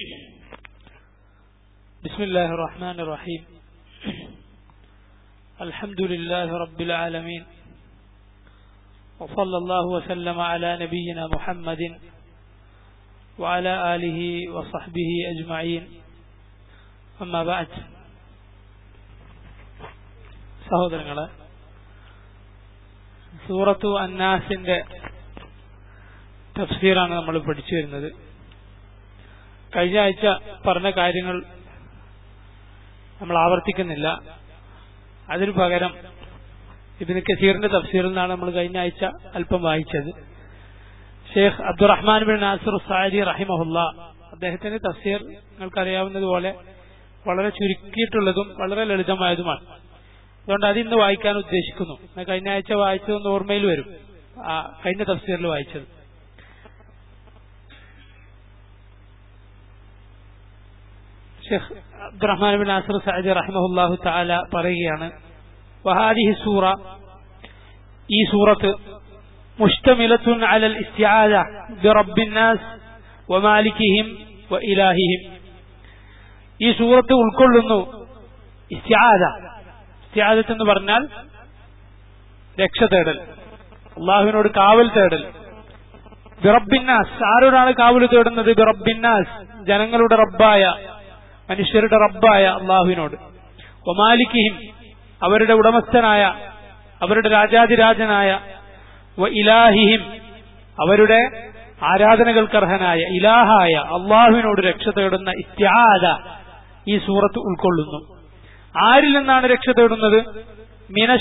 بسم الله الرحمن الرحيم الحمد لله رب العالمين وصلى الله وسلم على نبينا محمد وعلى آله وصحبه أجمعين أما بعد സഹോദരങ്ങളെ സൂറത്തു അന്നാസിന്റെ തഫ്സീറാണ് നമ്മൾ പഠിച്ചു വരുന്നത് കഴിഞ്ഞ ആഴ്ച പറഞ്ഞ കാര്യങ്ങൾ നമ്മൾ ആവർത്തിക്കുന്നില്ല അതിനു പകരം ഇബിന് കസീറിന്റെ തഫ്സീറിൽ നിന്നാണ് നമ്മൾ കഴിഞ്ഞ ആഴ്ച അല്പം വായിച്ചത് ഷെയ്ഖ് അബ്ദുറഹ്മാൻ ബിൻ നാസിർ സാരി റഹിമഹുല്ല അദ്ദേഹത്തിന്റെ തഫ്സീർ നിങ്ങൾക്കറിയാവുന്നതുപോലെ വളരെ ചുരുക്കിയിട്ടുള്ളതും വളരെ ലളിതമായതുമാണ് അതുകൊണ്ട് അത് ഇന്ന് വായിക്കാൻ ഉദ്ദേശിക്കുന്നു ഞാൻ കഴിഞ്ഞ ആഴ്ച വായിച്ചതൊന്ന് ഓർമ്മയിൽ വരും ആ കഴിഞ്ഞ തഫ്സീറിൽ വായിച്ചത് ഷെയ്ഖ് അബ്ദുറഹ്മാൻ ബിൻ നാസിർ സാജി റഹ്മഹുല്ലാഹു തആല പറയുകയാണ് വഹാദിഹി സൂറ ഈ സൂറത്ത് മുഷ്തമിലത്തുൻ അലൽ ഇസ്തിആദ ബിറബ്ബിൻ നാസ് വമാലികിഹിം വഇലാഹിഹിം ഈ സൂറത്ത് ഉൾക്കൊള്ളുന്നു ഇസ്തിആദ ഇസ്തിആദത്ത് എന്ന് പറഞ്ഞാൽ രക്ഷ തേടൽ അള്ളാഹുവിനോട് കാവൽ തേടൽ ബിറബിന്നാസ് ആരോടാണ് കാവൽ തേടുന്നത് ബിറബിന്നാസ് ജനങ്ങളുടെ റബ്ബായ മനുഷ്യരുടെ റബ്ബായ അള്ളാഹുവിനോട് ഒമാലിക്കിഹിം അവരുടെ ഉടമസ്ഥനായ അവരുടെ രാജാതിരാജനായ വ ഇലാഹിഹിം അവരുടെ ആരാധനകൾക്കർഹനായ ഇലാഹായ അള്ളാഹുവിനോട് രക്ഷ തേടുന്ന ഇത്യാദ ഈ സൂറത്ത് ഉൾക്കൊള്ളുന്നു ആരിൽ നിന്നാണ് രക്ഷ തേടുന്നത് മിന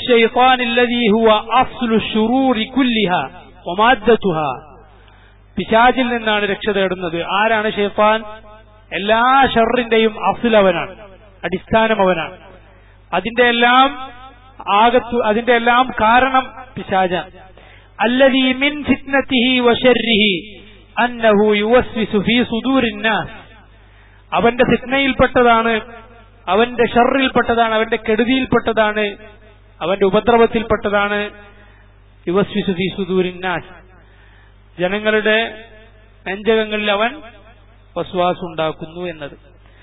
പിശാജിൽ നിന്നാണ് രക്ഷ തേടുന്നത് ആരാണ് ഷെയ്ഫാൻ എല്ലാ ഷറിന്റെയും അഫിൽ അവനാണ് അടിസ്ഥാനം അവനാണ് അതിന്റെ എല്ലാം ആകത്തു അതിന്റെ എല്ലാം കാരണം പിശാജ അല്ലദീ മിൻ ഫിത്നതിഹി വശർരിഹി അന്നഹു യുവസ്വിസു ഫീ സുദൂരിന്നാസ് അവന്റെ ഫിത്നയിൽപ്പെട്ടതാണ് അവന്റെ ഷറിൽപ്പെട്ടതാണ് അവന്റെ കെടുതിയിൽപ്പെട്ടതാണ് അവന്റെ ഉപദ്രവത്തിൽപ്പെട്ടതാണ് യുവസ്വിസു ഫീ സുദൂരിന്നാസ് ജനങ്ങളുടെ നെഞ്ചകങ്ങളിൽ അവൻ വസ്വാസ് ഉണ്ടാക്കുന്നു എന്നത്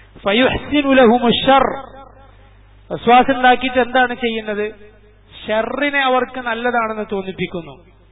വസ്വാസ് ഉണ്ടാക്കിയിട്ട് എന്താണ് ചെയ്യുന്നത് ഷെറിനെ അവർക്ക് നല്ലതാണെന്ന് തോന്നിപ്പിക്കുന്നു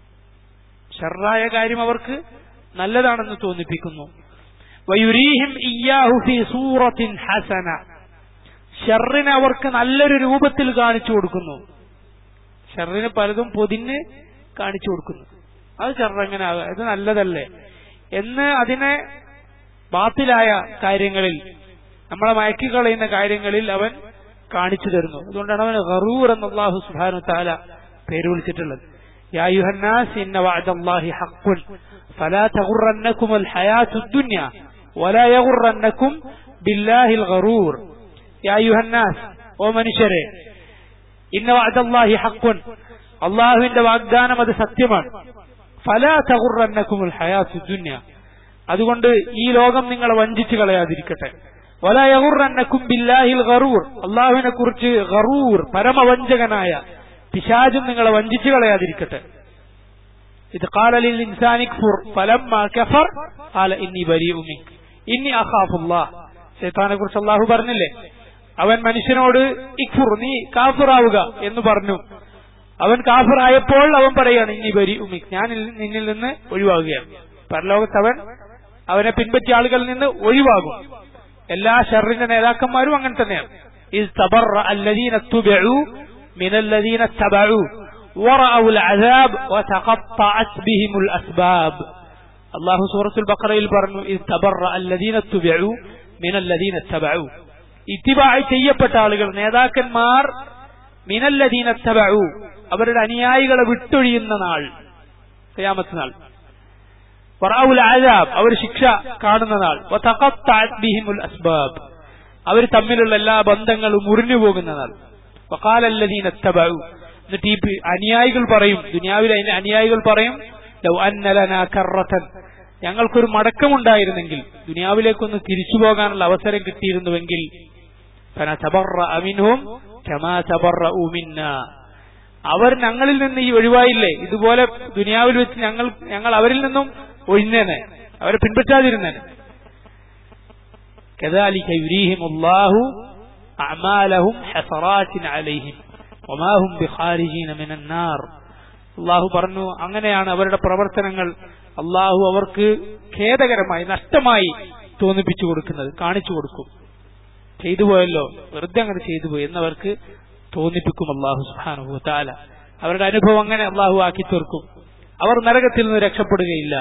ഷെറായ കാര്യം അവർക്ക് നല്ലതാണെന്ന് തോന്നിപ്പിക്കുന്നു വയുരീഹിം ഇയാഹു ഫി സൂറത്തിൻ ഹസന ഷെറിനെ അവർക്ക് നല്ലൊരു രൂപത്തിൽ കാണിച്ചു കൊടുക്കുന്നു ഷെറിന് പലതും പൊതിഞ്ഞ് കാണിച്ചു കൊടുക്കുന്നു അത് ഷെറെങ്ങനെ ആകുക ഇത് നല്ലതല്ലേ എന്ന് അതിനെ ബാത്തിലായ കാര്യങ്ങളിൽ നമ്മളെ മയക്കി കളയുന്ന കാര്യങ്ങളിൽ അവൻ കാണിച്ചു തരുന്നു അതുകൊണ്ടാണ് അവൻ ഗറൂർ എന്ന് അള്ളാഹു സുബാനു താല പേര് വിളിച്ചിട്ടുള്ളത് يا أيها الناس إن وعد الله حق فلا تغرنكم الحياة الدنيا ولا يغرنكم بالله الغرور يا أيها الناس ومن شره إن وعد الله حق الله عند വാഗ്ദാനം അത് സത്യമാണ് فلا تغرنكم الحياة الدنيا അതുകൊണ്ട് ഈ ലോകം നിങ്ങളെ വഞ്ചിച്ചു കളയാതിരിക്കട്ടെ വലയകുറന്നക്കും ബില്ലാഹിൽ ഗറൂർ അള്ളാഹുവിനെ കുറിച്ച് ഗറൂർ പരമവഞ്ചകനായ പിശാചും നിങ്ങളെ വഞ്ചിച്ചു കളയാതിരിക്കട്ടെ ഇത് കാലലിൽ ഇൻസാനിക്ഫുർ ഫലമ്മ കഫർ കാല ഇന്നി ബരി ഉമി ഇന്നി അഖാഫുല്ലാഹ് ശൈത്താനെ കുറിച്ച് അള്ളാഹു പറഞ്ഞില്ലേ അവൻ മനുഷ്യനോട് ഇഖ്ഫുർ നീ കാഫിറാവുക എന്ന് പറഞ്ഞു അവൻ കാഫിറായപ്പോൾ അവൻ പറയാണ് ഇന്നി ബരി ഉമി ഞാൻ നിന്നിൽ നിന്ന് ഒഴിവാകുകയാണ് പരലോകത്ത് അവൻ അവനെ പിൻപറ്റിയ ആളുകളിൽ നിന്ന് ഒഴിവാകും എല്ലാ ഷറിന്റെ നേതാക്കന്മാരും അങ്ങനെ തന്നെയാണ് إذ تبرأ الذين اتبعوا من الذين اتبعوا ورأوا العذاب وتقطعت بهم الأسباب الله سورة البقرة പറഞ്ഞു إذ تبرأ الذين اتبعوا من الذين اتبعوا ഇത്തിബായി ചെയ്യപ്പെട്ട ആളുകൾ നേതാക്കന്മാർ മിനല്ലദീന തബഉ അവരുടെ അനുയായികളെ വിട്ടൊഴിയുന്ന നാൾ ഖിയാമത്ത് നാൾ വറഔൽ അദാബ് അവർ ശിക്ഷ കാണുന്ന നാൾ വതഖത്തഅത് ബിഹിമുൽ അസ്ബാബ് അവർ തമ്മിലുള്ള എല്ലാ ബന്ധങ്ങളും മുറിഞ്ഞു പോകുന്ന നാൾ വഖാലല്ലദീന തബഉ എന്നിട്ട് ഈ അനുയായികൾ പറയും ദുനിയാവിലെ അതിന്റെ അനുയായികൾ പറയും ലൗ അന്ന ലനാ കറത്തൻ ഞങ്ങൾക്കൊരു മടക്കമുണ്ടായിരുന്നെങ്കിൽ ദുനിയാവിലേക്കൊന്ന് തിരിച്ചു പോകാനുള്ള അവസരം കിട്ടിയിരുന്നുവെങ്കിൽ മിൻഹും കമാ തബറഉ മിന്നാ അവർ ഞങ്ങളിൽ നിന്ന് ഈ ഒഴിവായില്ലേ ഇതുപോലെ ദുനിയാവിൽ വെച്ച് ഞങ്ങൾ ഞങ്ങൾ അവരിൽ നിന്നും ഒഴിഞ്ഞേനെ അവരെ പിൻപറ്റാതിരുന്നേനെ كذلك يريهم الله أعمالهم حسرات عليهم وما هم بخارجين من النار അള്ളാഹു പറഞ്ഞു അങ്ങനെയാണ് അവരുടെ പ്രവർത്തനങ്ങൾ അള്ളാഹു അവർക്ക് ഖേദകരമായി നഷ്ടമായി തോന്നിപ്പിച്ചു കൊടുക്കുന്നത് കാണിച്ചു കൊടുക്കും ചെയ്തു പോയല്ലോ വെറുതെ അങ്ങനെ ചെയ്തു പോയി എന്നവർക്ക് തോന്നിപ്പിക്കും അള്ളാഹു സുഹാനുഭവ താല അവരുടെ അനുഭവം അങ്ങനെ അള്ളാഹു ആക്കി തീർക്കും അവർ നരകത്തിൽ നിന്ന് രക്ഷപ്പെടുകയില്ല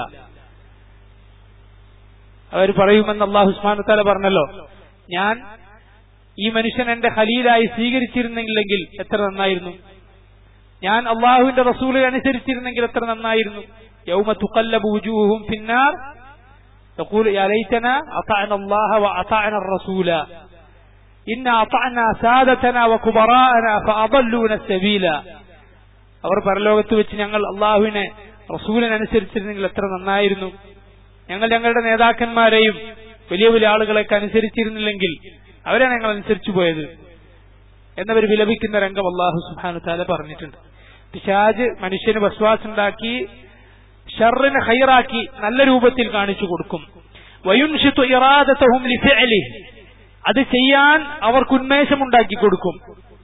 അവർ പറയുമെന്ന് അള്ളാഹു സുഹാനു താല പറഞ്ഞല്ലോ ഞാൻ ഈ മനുഷ്യൻ എന്റെ ഖലീലായി സ്വീകരിച്ചിരുന്നെങ്കിലെങ്കിൽ എത്ര നന്നായിരുന്നു ഞാൻ അള്ളാഹുവിന്റെ റസൂലെ അനുസരിച്ചിരുന്നെങ്കിൽ എത്ര നന്നായിരുന്നു യൗമ തുക്കല്ലബ് വുജൂഹും പിന്നാർ تقول يا ليتنا أطعنا الله وأطعنا الرسول إنا أطعنا سادتنا وكبراءنا فأضلونا السبيل അവർ പരലോകത്ത് വെച്ച് ഞങ്ങൾ അള്ളാഹുവിനെ റസൂലിനനുസരിച്ചിരുന്നെങ്കിൽ എത്ര നന്നായിരുന്നു ഞങ്ങൾ ഞങ്ങളുടെ നേതാക്കന്മാരെയും വലിയ വലിയ ആളുകളെയൊക്കെ അനുസരിച്ചിരുന്നില്ലെങ്കിൽ അവരാണ് ഞങ്ങൾ അനുസരിച്ചു പോയത് എന്നവർ വിലപിക്കുന്ന രംഗം അള്ളാഹു സുബാനു താല പറഞ്ഞിട്ടുണ്ട് പിശാജ് മനുഷ്യന് വസ്വാസുണ്ടാക്കി ഷറിനെ ഹൈറാക്കി നല്ല രൂപത്തിൽ കാണിച്ചു കൊടുക്കും വയുൻഷിത്തു ഇറാദത്തഹും ലിഫിഅലി അത് ചെയ്യാൻ അവർക്ക് ഉന്മേഷമുണ്ടാക്കി കൊടുക്കും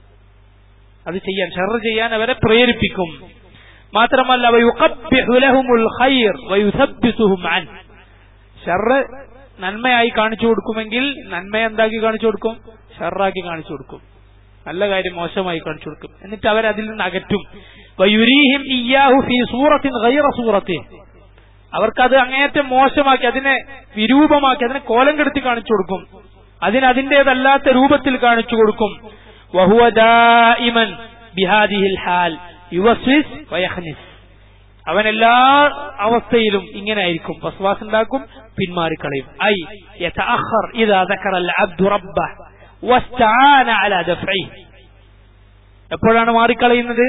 അത് ചെയ്യാൻ ഷർ ചെയ്യാൻ അവരെ പ്രേരിപ്പിക്കും മാത്രമല്ല വയുഖബ്ബിഹു ലഹുമുൽ ഖൈർ വയുസബ്ബിതുഹും അൻ ഷർറ് നന്മയായി കാണിച്ചു കൊടുക്കുമെങ്കിൽ നന്മ എന്താക്കി കാണിച്ചു കൊടുക്കും ഷർറാക്കി കാണിച്ചു കൊടുക്കും നല്ല കാര്യം മോശമായി കാണിച്ചു കൊടുക്കും എന്നിട്ട് അവർ അതിൽ നിന്ന് അകറ്റും വയുരീഹിം ഇയ്യാഹു ഫീ സൂറത്തിൻ ഗൈറ സൂറത്തി അവർക്കത് അങ്ങേയറ്റം മോശമാക്കി അതിനെ വിരൂപമാക്കി അതിനെ കോലം കെടുത്തി കാണിച്ചു കൊടുക്കും അതിന് അതിന്റേതല്ലാത്ത രൂപത്തിൽ കാണിച്ചു കൊടുക്കും വഹുവ ദായിമൻ ബിഹാദിഹിൽ ഹാൽ യുവസ്വിസ് വയഹ്നിസ് അവൻ എല്ലാ അവസ്ഥയിലും ഇങ്ങനെ ആയിരിക്കും വസ്വാസ് ഉണ്ടാക്കും പിന്മാറിക്കളയും ഐ യതഅഖർ ഇദാ ദക്കറ അൽ അബ്ദു റബ്ബഹ് വസ്തആന അലാ ദഫഇ എപ്പോഴാണ് മാറിക്കളയുന്നത്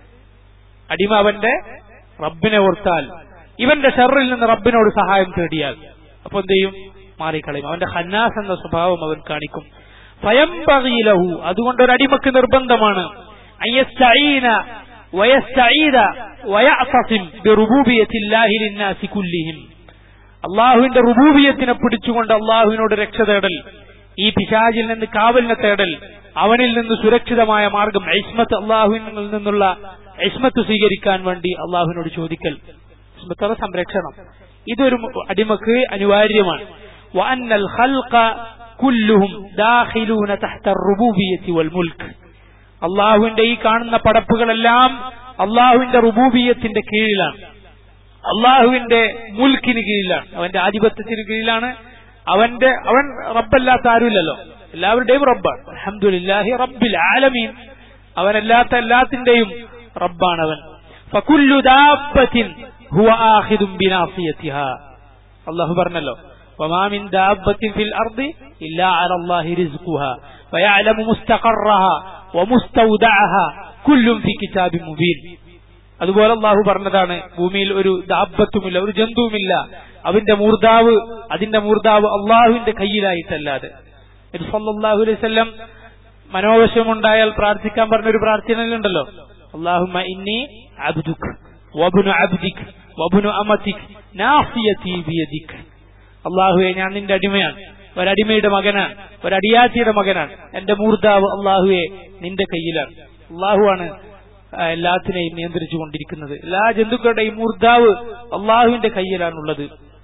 അടിമ അവന്റെ റബ്ബിനെ ഓർത്താൽ ഇവന്റെ ഷെറിൽ നിന്ന് റബ്ബിനോട് സഹായം തേടിയാൽ അപ്പൊ എന്ത് ചെയ്യും മാറിക്കളയും അവന്റെ ഹന്നാസ് എന്ന സ്വഭാവം അവൻ കാണിക്കും സ്വയം പകയിലഹു അതുകൊണ്ട് ഒരു അടിമക്ക് നിർബന്ധമാണ് അയ്യസ്തഈന വയസ്തഈദ വയഅതസിം ബിറുബൂബിയത്തില്ലാഹി ലിന്നാസി കുല്ലിഹിം അള്ളാഹുവിന്റെ റുബൂബിയത്തിനെ പിടിച്ചുകൊണ്ട് അള്ളാഹുവിനോട് രക്ഷ തേടൽ ഈ പിശാചിൽ നിന്ന് കാവലിനെ തേടൽ അവനിൽ നിന്ന് സുരക്ഷിതമായ മാർഗം ഐസ്മത്ത് അള്ളാഹുവിൽ നിന്നുള്ള ഐസ്മത്ത് സ്വീകരിക്കാൻ വേണ്ടി അള്ളാഹുവിനോട് ചോദിക്കൽ ഇസ്മത്തുള്ള സംരക്ഷണം ഇതൊരു അടിമക്ക് അനിവാര്യമാണ് വഅന്നൽ ഖൽഖ കുല്ലുഹും ദാഖിലൂന തഹ്ത റുബൂബിയത്തി വൽ മുൽക്ക് അള്ളാഹുവിന്റെ ഈ കാണുന്ന പടപ്പുകളെല്ലാം അള്ളാഹുവിന്റെ റുബൂബിയത്തിന്റെ കീഴിലാണ് അള്ളാഹുവിന്റെ മുൽക്കിന് കീഴിലാണ് അവന്റെ ആധിപത്യത്തിന് കീഴിലാണ് അവന്റെ അവൻ റബ്ബല്ലാത്ത ആരുമില്ലല്ലോ എല്ലാവരുടെയും റബ്ബാണ് അലഹമുല്ലാഹി റബ്ബിൽ ആലമീൻ അവനല്ലാത്ത എല്ലാത്തിന്റെയും റബ്ബാണ് അവൻ ഫകുല്ലു ദാബത്തിൻ ഹുവ ആഖിദും ബിനാസിയതിഹാ അല്ലാഹു പറഞ്ഞല്ലോ وما من دابة في الأرض إلا على الله رزقها ويعلم مستقرها ومستودعها كل في كتاب مبين അതുപോലെ അള്ളാഹു പറഞ്ഞതാണ് ഭൂമിയിൽ ഒരു ദാബത്തുമില്ല ഒരു ജന്തുവുമില്ല അവന്റെ മൂർദാവ് അതിന്റെ മൂർദാവ് അള്ളാഹുവിന്റെ കയ്യിലായിട്ടല്ലാതെ സല്ലല്ലാഹു അലൈഹി വസല്ലം മനോവശമുണ്ടായാൽ പ്രാർത്ഥിക്കാൻ പറഞ്ഞ ഒരു പ്രാർത്ഥനയിലുണ്ടല്ലോ അള്ളാഹുമ്മ ഇന്നി അബ്ദുക് വബ്നു അബ്ദിക് വബ്നു അമതിക് നാഫിയതി ബിയദിക് അള്ളാഹുവെ ഞാൻ നിന്റെ അടിമയാണ് ഒരടിമയുടെ മകനാണ് ഒരടിയാത്തിയുടെ മകനാണ് എന്റെ മൂർദാവ് അള്ളാഹുവെ നിന്റെ കയ്യിലാണ് അള്ളാഹുവാണ് എല്ലാത്തിനെയും നിയന്ത്രിച്ചു കൊണ്ടിരിക്കുന്നത് എല്ലാ ജന്തുക്കളുടെയും മൂർദാവ് അള്ളാഹുവിന്റെ കയ്യിലാണുള്ളത്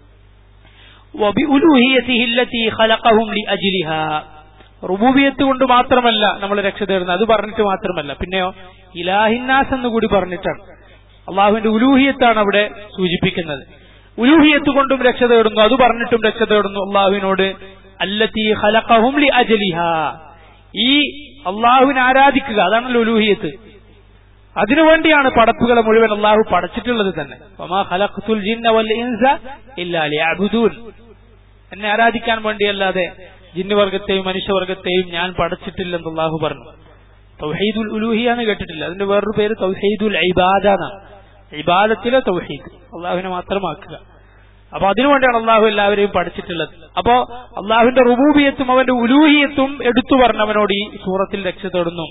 റുബൂബിയത്ത് കൊണ്ട് മാത്രമല്ല നമ്മൾ രക്ഷ തേടുന്നത് അത് പറഞ്ഞിട്ട് മാത്രമല്ല പിന്നെയോ ഇലാഹിന്നാസ് എന്ന് കൂടി പറഞ്ഞിട്ടാണ് അള്ളാഹുവിന്റെ ഉലൂഹിയത്താണ് അവിടെ സൂചിപ്പിക്കുന്നത് ഉലൂഹിയത്ത് കൊണ്ടും രക്ഷ തേടുന്നു അത് പറഞ്ഞിട്ടും രക്ഷ തേടുന്നു അള്ളാഹുവിനോട് അല്ലത്തി ഹലഖഹും ലി അജലിഹ ഈ അള്ളാഹുവിനെ ആരാധിക്കുക അതാണല്ലോ ഉലൂഹിയത്ത് അതിനുവേണ്ടിയാണ് പടപ്പുകളെ മുഴുവൻ അള്ളാഹു പടച്ചിട്ടുള്ളത് തന്നെ എന്നെ ആരാധിക്കാൻ വേണ്ടിയല്ലാതെ ജിന്നുവർഗത്തെയും മനുഷ്യവർഗത്തെയും ഞാൻ പടച്ചിട്ടില്ലെന്ന് അള്ളാഹു പറഞ്ഞു തൗഹീദുൽ ഉലൂഹിയാന്ന് കേട്ടിട്ടില്ല അതിന്റെ വേറൊരു പേര് തൗഹീദുൽ ഇബാദ എന്നാണ് ഇബാദത്തിലെ തൗഹീദ് അള്ളാഹുവിനെ മാത്രമാക്കുക അപ്പൊ അതിനുവേണ്ടിയാണ് അള്ളാഹു എല്ലാവരെയും പഠിച്ചിട്ടുള്ളത് അപ്പോ അള്ളാഹുവിന്റെ റുബൂബിയത്തും അവന്റെ ഉലൂഹിയത്തും എടുത്തു പറഞ്ഞവനോട് ഈ സൂറത്തിൽ രക്ഷ തേടുന്നു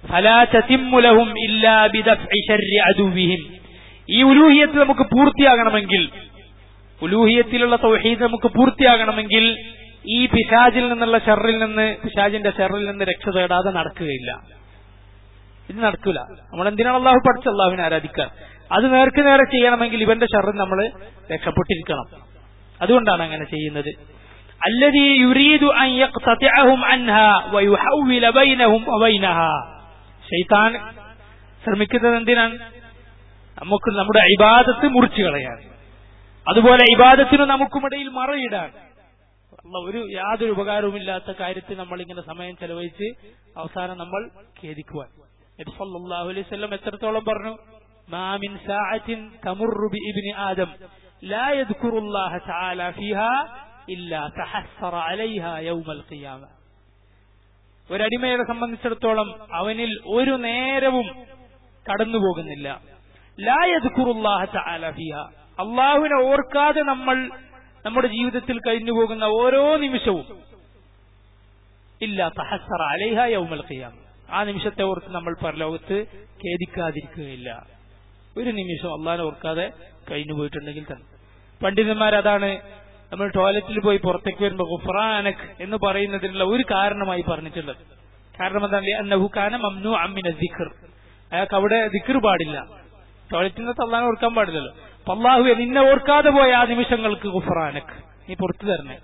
ഈ ഉലൂഹിയത്ത് നമുക്ക് പൂർത്തിയാകണമെങ്കിൽ ഉലൂഹിയത്തിലുള്ള തൗഹീദ് നമുക്ക് പൂർത്തിയാകണമെങ്കിൽ ഈ പിശാജിൽ നിന്നുള്ള ഷെറിൽ നിന്ന് പിശാജിന്റെ ഷെറിൽ നിന്ന് രക്ഷ തേടാതെ നടക്കുകയില്ല ഇത് നടക്കൂല നമ്മൾ എന്തിനാണ് അള്ളാഹു പഠിച്ച അള്ളാഹുവിനെ ആരാധിക്കുക അത് നേർക്ക് നേരെ ചെയ്യണമെങ്കിൽ ഇവന്റെ ഷെറിൽ നമ്മൾ രക്ഷപ്പെട്ടിരിക്കണം അതുകൊണ്ടാണ് അങ്ങനെ ചെയ്യുന്നത് الذي يريد أن يقتطعهم عنها ويحول بينهم وبينها ഷെയ്ത്താൻ ശ്രമിക്കുന്നത് എന്തിനാണ് നമുക്ക് നമ്മുടെ ഇബാദത്ത് മുറിച്ചു കളയാൻ അതുപോലെ ഇബാദത്തിനു നമുക്കുമിടയിൽ മറയിടാൻ അള്ളാഹ് ഒരു യാതൊരു ഉപകാരവുമില്ലാത്ത കാര്യത്തിൽ നമ്മൾ ഇങ്ങനെ സമയം ചെലവഴിച്ച് അവസാനം നമ്മൾ ഖേദിക്കുവാൻ നബി സല്ലല്ലാഹു അലൈഹി വസല്ലം എത്രത്തോളം പറഞ്ഞു മാ മിൻ സാഅത്തിൻ തമുറു ബി ഇബ്നി ആദം ലാ യദ്കുറുല്ലാഹ തആല ഫീഹാ ഇല്ലാ തഹസ്സറ അലൈഹാ യൗമൽ ഖിയാമ ഒരടിമയെ സംബന്ധിച്ചിടത്തോളം അവനിൽ ഒരു നേരവും കടന്നു പോകുന്നില്ല ലാ യദ്കുറുല്ലാഹ തആല ഫീഹാ അള്ളാഹുവിനെ ഓർക്കാതെ നമ്മൾ നമ്മുടെ ജീവിതത്തിൽ കഴിഞ്ഞു പോകുന്ന ഓരോ നിമിഷവും ഇല്ല തഹസറ അലൈഹ യൗമൽ ഖിയാം ആ നിമിഷത്തെ ഓർത്ത് നമ്മൾ പരലോകത്ത് ഖേദിക്കാതിരിക്കുകയില്ല ഒരു നിമിഷം അള്ളാഹിനെ ഓർക്കാതെ കഴിഞ്ഞു പോയിട്ടുണ്ടെങ്കിൽ തന്നെ പണ്ഡിതന്മാർ അതാണ് നമ്മൾ ടോയ്ലറ്റിൽ പോയി പുറത്തേക്ക് വരുമ്പോൾ ഗുഫ്രാനക് എന്ന് പറയുന്നതിനുള്ള ഒരു കാരണമായി പറഞ്ഞിട്ടുള്ളത് കാരണം എന്താണ് അന്നഹുക്കാന മംനു അമ്മിന ദിഖർ അയാൾക്ക് അവിടെ ദിക്കർ പാടില്ല ടോയ്ലറ്റിൽ നിന്ന് തള്ളാൻ ഓർക്കാൻ പാടില്ലല്ലോ അപ്പൊ അള്ളാഹുവെ നിന്നെ ഓർക്കാതെ പോയ ആ നിമിഷങ്ങൾക്ക് ഗുഫ്രാനക് നീ പുറത്തു തരണേ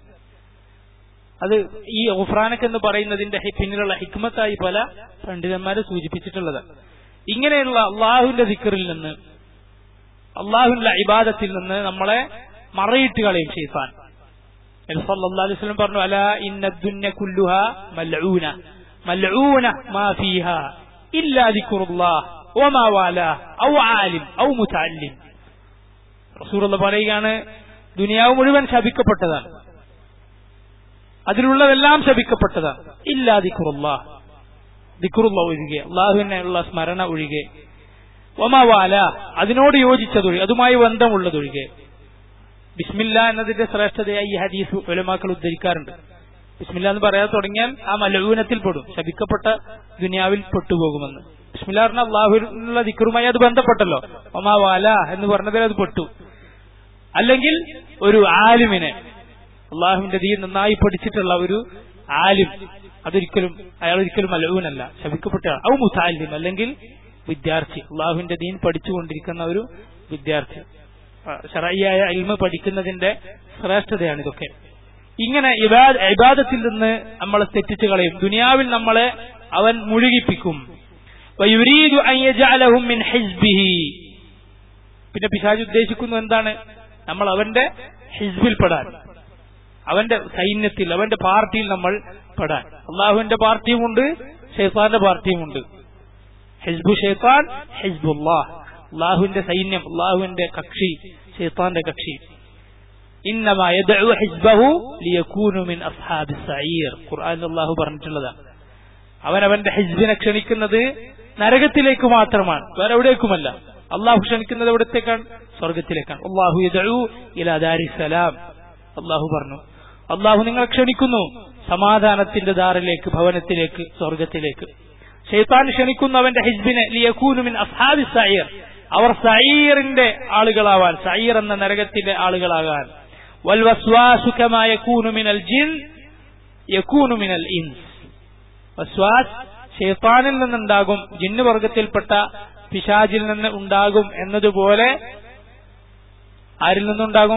അത് ഈ ഗുഫ്രാനക് എന്ന് പറയുന്നതിന്റെ ഹി- പിന്നിലുള്ള ഹിക്മത്തായി പല പണ്ഡിതന്മാരെ സൂചിപ്പിച്ചിട്ടുള്ളത് ഇങ്ങനെയുള്ള അള്ളാഹുവിന്റെ ദിക്കറിൽ നിന്ന് അള്ളാഹുവിന്റെ ഇബാദത്തിൽ നിന്ന് നമ്മളെ മറയിട്ട് കളയും ഷെയ്ത്താൻ നബി സല്ലല്ലാഹു അലൈഹി വസല്ലം പറഞ്ഞു അല ഇന്ന ദുന്യ കുല്ലുഹ മൽഊന മൽഊന മാ ഫീഹാ ഇല്ലാ ദിക്റുല്ലാഹ് വമാ വാലാ ഔ ആലിം ഔ മുതഅല്ലിം റസൂലുള്ള പറയുകയാണ് ദുനിയാവ് മുഴുവൻ ശപിക്കപ്പെട്ടതാണ് അതിലുള്ളതെല്ലാം ശപിക്കപ്പെട്ടതാണ് ഇല്ലാ ദിക്റുല്ലാഹ് ദിക്റുള്ള ഒഴികെ അള്ളാഹുവിനുള്ള സ്മരണ ഒഴികെ ഒമാവാല അതിനോട് യോജിച്ചതൊഴികെ അതുമായി ബന്ധമുള്ളതൊഴികെ ബിസ്മില്ല എന്നതിന്റെ ശ്രേഷ്ഠതയായി ഈ ഹദീസ് ഉലമാക്കൾ ഉദ്ധരിക്കാറുണ്ട് ബിസ്മില്ല എന്ന് പറയാതെ തുടങ്ങിയാൽ ആ മലൂനത്തിൽ പെടും ശപിക്കപ്പെട്ട ദുനിയാവിൽ പെട്ടുപോകുമെന്ന് ബിസ്മില്ല പറഞ്ഞ അള്ളാഹുവിനുള്ള ദിക്കറുമായി അത് ബന്ധപ്പെട്ടല്ലോ ഒമാവാല എന്ന് പറഞ്ഞതിൽ അത് പെട്ടു അല്ലെങ്കിൽ ഒരു ആലിമിനെ അള്ളാഹുവിന്റെ ദീൻ നന്നായി പഠിച്ചിട്ടുള്ള ഒരു ആലിം അതൊരിക്കലും അയാൾ ഒരിക്കലും മലൂനല്ല ശപിക്കപ്പെട്ട ഔ മുസാലിം അല്ലെങ്കിൽ വിദ്യാർത്ഥി അള്ളാഹുവിന്റെ ദീൻ പഠിച്ചുകൊണ്ടിരിക്കുന്ന ഒരു വിദ്യാർത്ഥി ഷറയ്യായ ഇൽമ പഠിക്കുന്നതിന്റെ ശ്രേഷ്ഠതയാണ് ഇതൊക്കെ ഇങ്ങനെ ഇബാ- ഇബാദത്തിൽ നിന്ന് നമ്മളെ തെറ്റിച്ചു കളയും ദുനിയാവിൽ നമ്മളെ അവൻ മുഴുകിപ്പിക്കും വയുരീദു അൻ യജഅലഹും മിൻ ഹിസ്ബിഹി പിന്നെ പിശാജ് ഉദ്ദേശിക്കുന്നു എന്താണ് നമ്മൾ അവന്റെ ഹിസ്ബിൽ പെടാൻ അവന്റെ സൈന്യത്തിൽ അവന്റെ പാർട്ടിയിൽ നമ്മൾ പെടാൻ അള്ളാഹുവിന്റെ പാർട്ടിയുമുണ്ട് ഷെയ്ത്താന്റെ പാർട്ടിയുമുണ്ട് ഹിസ്ബു ഷെയ്ത്താൻ ഹിസ്ബുല്ലാഹ് അള്ളാഹുവിന്റെ സൈന്യം അള്ളാഹുവിന്റെ കക്ഷി ഷെയ്ത്താന്റെ കക്ഷി ഇന്നമാ യദ്ഉ ഹിസ്ബഹു ലിയകൂനു മിൻ അസ്ഹാബിസ് സഈർ ഖുർആനിൽ അള്ളാഹു പറഞ്ഞിട്ടുള്ളതാണ് അവൻ അവന്റെ ഹിസ്ബിനെ ക്ഷണിക്കുന്നത് നരകത്തിലേക്ക് മാത്രമാണ് വേറെ എവിടേക്കുമല്ല അള്ളാഹു ക്ഷണിക്കുന്നത് എവിടത്തേക്കാണ് സ്വർഗത്തിലേക്കാണ് അള്ളാഹു യദ്ഉ ഇലാ ദാരി സലാം അള്ളാഹു പറഞ്ഞു അള്ളാഹു നിങ്ങൾ ക്ഷണിക്കുന്നു സമാധാനത്തിന്റെ ദാറിലേക്ക് ഭവനത്തിലേക്ക് സ്വർഗത്തിലേക്ക് ഷെയ്ത്താൻ ക്ഷണിക്കുന്നു അവന്റെ ഹിസ്ബിനെ ലിയകൂനു മിൻ അസ്ഹാബി സഈർ അവർ സഈറിന്റെ ആളുകളാവാൻ സഈർ എന്ന നരകത്തിന്റെ ആളുകളാകാൻ വൽ വസ്വാസു കമാ യകൂനു മിനൽ ജിൻ യകൂനു മിനൽ ഇൻസ് വസ്വാസ് ഷെയ്ത്താനിൽ നിന്നുണ്ടാകും ജിന്ന് വർഗത്തിൽപ്പെട്ട പിശാജിൽ നിന്ന് ഉണ്ടാകും എന്നതുപോലെ ആരിൽ നിന്നുണ്ടാകും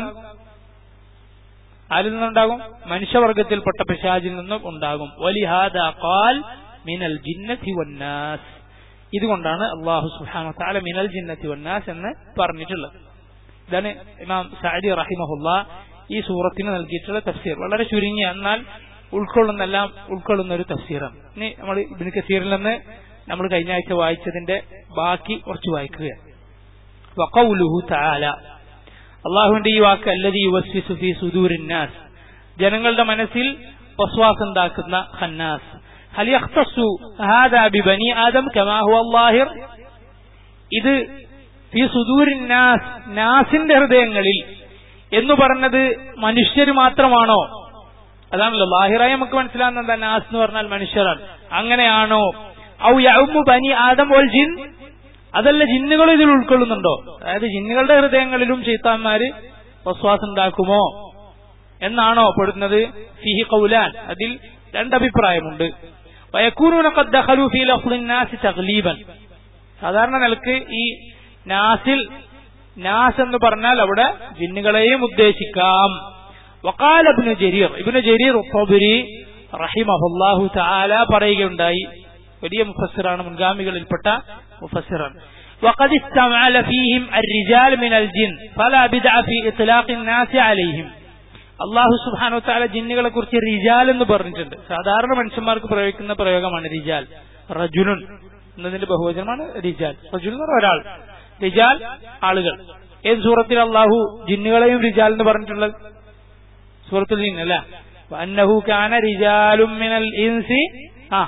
ആരിൽ നിന്നുണ്ടാകും മനുഷ്യവർഗത്തിൽപ്പെട്ട പിശാജിൽ നിന്നും ഉണ്ടാകും വലിഹാദ ഖാൽ മിനൽ ജിന്നത്തി വന്നാസ് ഇതുകൊണ്ടാണ് അള്ളാഹു സുബ്ഹാനഹു വതആല മിനൽ ജിന്നത്തി വന്നാസ് എന്ന് പറഞ്ഞിട്ടുള്ളത് ഇതാണ് ഇമാം സഅദി റഹിമഹുല്ല ഈ സൂറത്തിന് നൽകിയിട്ടുള്ള തഫ്സീർ വളരെ ചുരുങ്ങിയ എന്നാൽ ഉൾക്കൊള്ളുന്ന എല്ലാം ഉൾക്കൊള്ളുന്ന ഒരു തഫ്സീറാണ് ഇനി നമ്മൾ ഇബിന് കസീറിൽ നിന്ന് നമ്മൾ കഴിഞ്ഞ ആഴ്ച വായിച്ചതിന്റെ ബാക്കി കുറച്ച് വായിക്കുക വഖൗലുഹു തആല അള്ളാഹുവിന്റെ ഈ വാക്ക് അല്ലതി യുവസ്വിസു ഫി സുദൂരിന്നാസ് ജനങ്ങളുടെ മനസ്സിൽ വസ്വാസ് ഉണ്ടാക്കുന്ന ഖന്നാസ് ഹൽ യഖ്തസു ഹാദാ ബിബനി ആദം കമാ ഹുവ അല്ലാഹിർ ഇത് ഫി സുദൂരിന്നാസ് നാസിന്റെ ഹൃദയങ്ങളിൽ എന്ന് പറഞ്ഞത് മനുഷ്യർ മാത്രമാണോ അതാണല്ലോ ലാഹിറായി നമുക്ക് മനസ്സിലാകുന്ന എന്താ നാസ് എന്ന് പറഞ്ഞാൽ മനുഷ്യരാണ് അങ്ങനെയാണോ ഔ യഉമ്മു ബനി ആദം വൽ ജിൻ അതല്ല ജിന്നുകൾ ഇതിൽ ഉൾക്കൊള്ളുന്നുണ്ടോ അതായത് ജിന്നുകളുടെ ഹൃദയങ്ങളിലും ചീത്താന്മാര് വസ്വാസം ഉണ്ടാക്കുമോ എന്നാണോ പെടുന്നത് ഫിഹി കൗലാൻ അതിൽ രണ്ടഭിപ്രായമുണ്ട് വയക്കൂനൂന ഖദ് ദഖലു ഫീ ലഫ്ളിൻ നാസ് തഗ്ലീബൻ സാധാരണ നിലക്ക് ഈ നാസിൽ നാസ് എന്ന് പറഞ്ഞാൽ അവിടെ ജിന്നുകളെയും ഉദ്ദേശിക്കാം വക്കാൽ ഇബ്നു ജരീർ ഇബ്നു ജരീർ ഉത്തബരി റഹിമഹുല്ലാഹു തആല പറയുകയുണ്ടായി വലിയ മുഫസ്സിറാണ് മുൻഗാമികളിൽപ്പെട്ട മുഫസ്സിറാണ് وقد استعمل فيهم الرجال من الجن فلا بدع في إطلاق الناس عليهم അള്ളാഹു സുബാനോ താല ജിന്നുകളെ കുറിച്ച് റിജാൽ എന്ന് പറഞ്ഞിട്ടുണ്ട് സാധാരണ മനുഷ്യന്മാർക്ക് പ്രയോഗിക്കുന്ന പ്രയോഗമാണ് റിജാൽ റജുലുൻ എന്നതിന്റെ ബഹുവചനമാണ് റിജാൽ റജുൽ എന്ന് പറഞ്ഞ ഒരാൾ റിജാൽ ആളുകൾ ഏത് സൂറത്തിൽ അള്ളാഹു ജിന്നുകളെയും റിജാൽ എന്ന് പറഞ്ഞിട്ടുള്ളത് സൂറത്തുൽ ജിൻ അല്ല അന്നഹു കാന റിജാലും മിനൽ ഇൻസി ആ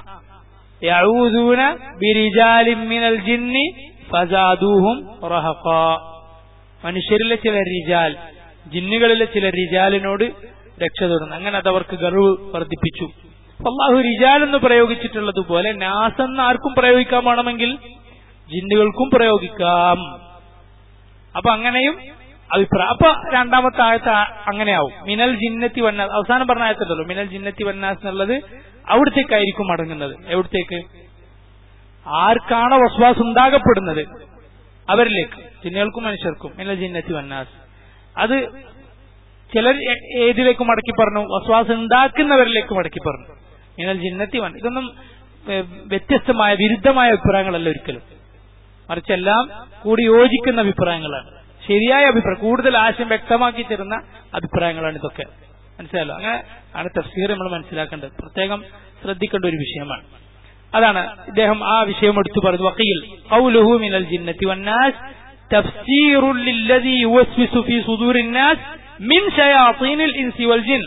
യഊദൂന ബിരിജാലിൻ മിനൽ ജിന്നി ഫസാദൂഹും റഹഖാ മനുഷ്യരിലെ ചില റിജാൽ ജിന്നുകളിലെ ചില റിജാലിനോട് രക്ഷ തുടർന്നു അങ്ങനെ അത് അവർക്ക് ഗർവ് വർദ്ധിപ്പിച്ചു അള്ളാഹു റിജാൽ എന്ന് പ്രയോഗിച്ചിട്ടുള്ളതുപോലെ നാസ് എന്ന് ആർക്കും പ്രയോഗിക്കാൻ വേണമെങ്കിൽ ജിന്നുകൾക്കും പ്രയോഗിക്കാം അപ്പൊ അങ്ങനെയും അഭിപ്രായം അപ്പൊ രണ്ടാമത്തെ ആയത്ത് അങ്ങനെയാവും മിനൽ ജിന്നത്തി വന്നാസ് അവസാനം പറഞ്ഞ ആയത്തുണ്ടല്ലോ മിനൽ ജിന്നത്തി വന്നാസ് എന്നുള്ളത് അവിടത്തേക്കായിരിക്കും മടങ്ങുന്നത് എവിടത്തേക്ക് ആർക്കാണോ വസ്വാസ് ഉണ്ടാകപ്പെടുന്നത് അവരിലേക്ക് ജിന്നുകൾക്കും മനുഷ്യർക്കും മിനൽ ജിന്നത്തി വന്നാസ് അത് ചിലർ ഏതിലേക്ക് മടക്കി പറഞ്ഞു വസ്വാസ് ഉണ്ടാക്കുന്നവരിലേക്ക് മടക്കി പറഞ്ഞു മിനൽ ജിന്നത്തി വൻ ഇതൊന്നും വ്യത്യസ്തമായ വിരുദ്ധമായ അഭിപ്രായങ്ങളല്ല ഒരിക്കലും മറിച്ച് എല്ലാം കൂടി യോജിക്കുന്ന അഭിപ്രായങ്ങളാണ് ശരിയായ അഭിപ്രായം കൂടുതൽ ആശയം വ്യക്തമാക്കി തരുന്ന അഭിപ്രായങ്ങളാണ് ഇതൊക്കെ മനസ്സിലായല്ലോ അങ്ങനെ ആണ് തഫ്സീർ നമ്മൾ മനസ്സിലാക്കേണ്ടത് പ്രത്യേകം ശ്രദ്ധിക്കേണ്ട ഒരു വിഷയമാണ് അതാണ് ഇദ്ദേഹം ആ വിഷയം എടുത്തു പറഞ്ഞു വക്കീൽ ഖൗലുഹു മിനൽ ജിന്നത്തി വന്നാസ് തഫ്സീറു ലില്ലദി യുവസ്വിസു ഫീ സുദൂരിന്നാസ് മിൻ ശയാത്തീനിൽ ഇൻസി വൽ ജിൻ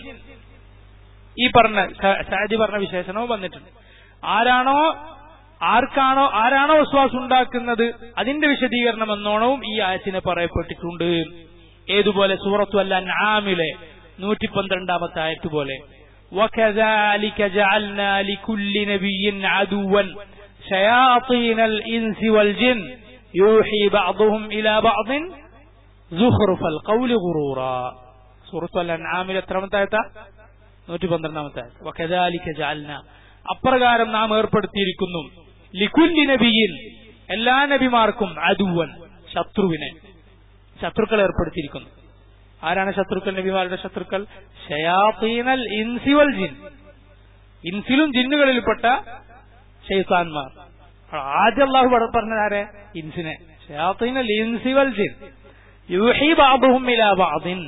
ഈ പറഞ്ഞ സാദി പറഞ്ഞ വിശേഷണവും വന്നിട്ടുണ്ട് ആരാണോ ആർക്കാണോ ആരാണോ വിശ്വാസം ഉണ്ടാക്കുന്നത് അതിന്റെ വിശദീകരണം എന്നോണവും ഈ ആയത്തിനെ പറയപ്പെട്ടിട്ടുണ്ട് ഏതുപോലെ സൂറത്തു അല്ല ആമിലെ നൂറ്റി പന്ത്രണ്ടാമത്തെ ആയത്ത് പോലെ وكذلك جعلنا لكل نبي عدوا شياطين الإنس والجن يوحي بعضهم إلى بعض زخرف القول غرورا سورة الأنعام എത്രാമത്തെ ആയത്താ നൂറ്റി പന്ത്രണ്ടാമത്തെ ആയത്ത് وكذلك جعلنا അപ്രകാരം നാം ഏർപ്പെടുത്തിയിരിക്കുന്നു ലിക്കുല്ലി നബിയിൽ എല്ലാ നബിമാർക്കും അദുവൻ ശത്രുവിനെ ശത്രുക്കൾ ഏർപ്പെടുത്തിയിരിക്കുന്നു ആരാണ് ശത്രുക്കൾ നബിമാരുടെ ശത്രുക്കൾ ഷയാത്തീനൽ ഇൻസിവൽ ജിൻ ഇൻസിലും ജിന്നുകളിൽപ്പെട്ട ഷെയ്ത്താൻമാർ ആദ്യം അള്ളാഹു പറഞ്ഞത് ആരെ ഇൻസിനെ ഷയാത്തീനൽ ഇൻസിവൽ ജിൻ യൂഹി ബാബുഹും ഇലാ ബാദിൻ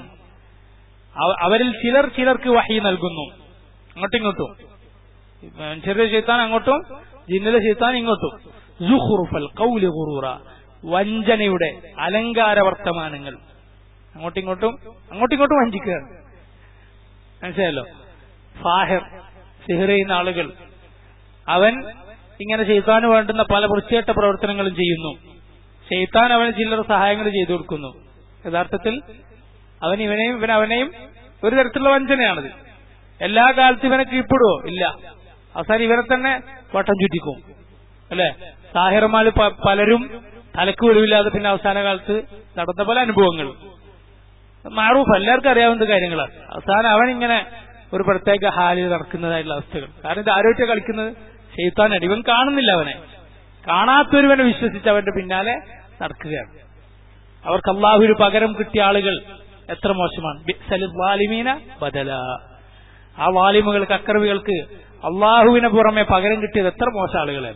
അവരിൽ ചിലർ ചിലർക്ക് വഹി നൽകുന്നു അങ്ങോട്ടും ഇങ്ങോട്ടും മനുഷ്യരുടെ ചെയ്ത്താൻ അങ്ങോട്ടും ജിന്നിലെ ചെയ്ത്താൻ ഇങ്ങോട്ടും സുഹുറുഫൽ കൗലി ഗുറൂറ വഞ്ചനയുടെ അലങ്കാര വർത്തമാനങ്ങൾ അങ്ങോട്ടും ഇങ്ങോട്ടും അങ്ങോട്ടും ഇങ്ങോട്ടും വഞ്ചിക്കുകയാണ് മനസ്സിലായല്ലോ ഫാഹിർ സിഹർ ചെയ്യുന്ന ആളുകൾ അവൻ ഇങ്ങനെ ചെയ്താന് വേണ്ടുന്ന പല വൃത്തിയേട്ട പ്രവർത്തനങ്ങളും ചെയ്യുന്നു ചെയ്ത്താൻ അവന് ചില്ലറ സഹായങ്ങൾ ചെയ്തു കൊടുക്കുന്നു യഥാർത്ഥത്തിൽ അവൻ ഇവനെയും ഇവൻ അവനെയും ഒരു തരത്തിലുള്ള വഞ്ചനയാണത് എല്ലാ കാലത്തും ഇവനെ കീഴ്പ്പെടുവോ ഇല്ല അവസാനം ഇവരെ തന്നെ വട്ടം ചുറ്റിക്കും അല്ലെ സാഹിറന്മാര് പലരും തലക്ക് വെളിവില്ലാതെ പിന്നെ അവസാന കാലത്ത് നടന്ന പല അനുഭവങ്ങൾ മാറൂഫ് എല്ലാവർക്കും അറിയാവുന്ന കാര്യങ്ങളാണ് അവസാനം അവൻ ഇങ്ങനെ ഒരു പ്രത്യേക ഹാലിൽ നടക്കുന്നതായിട്ടുള്ള അവസ്ഥകൾ കാരണം ഇത് ആരോഗ്യ കളിക്കുന്നത് ചെയ്ത്താനാണ് ഇവൻ കാണുന്നില്ല അവനെ കാണാത്തൊരുവനെ വിശ്വസിച്ച് അവന്റെ പിന്നാലെ നടക്കുകയാണ് അവർക്ക് അള്ളാഹുവിന് പകരം കിട്ടിയ ആളുകൾ എത്ര മോശമാണ് വാലിമീന ബദല ആ വാലിമുകൾക്ക് അക്രമികൾക്ക് അള്ളാഹുവിന് പുറമെ പകരം കിട്ടിയത് എത്ര മോശം ആളുകളാണ്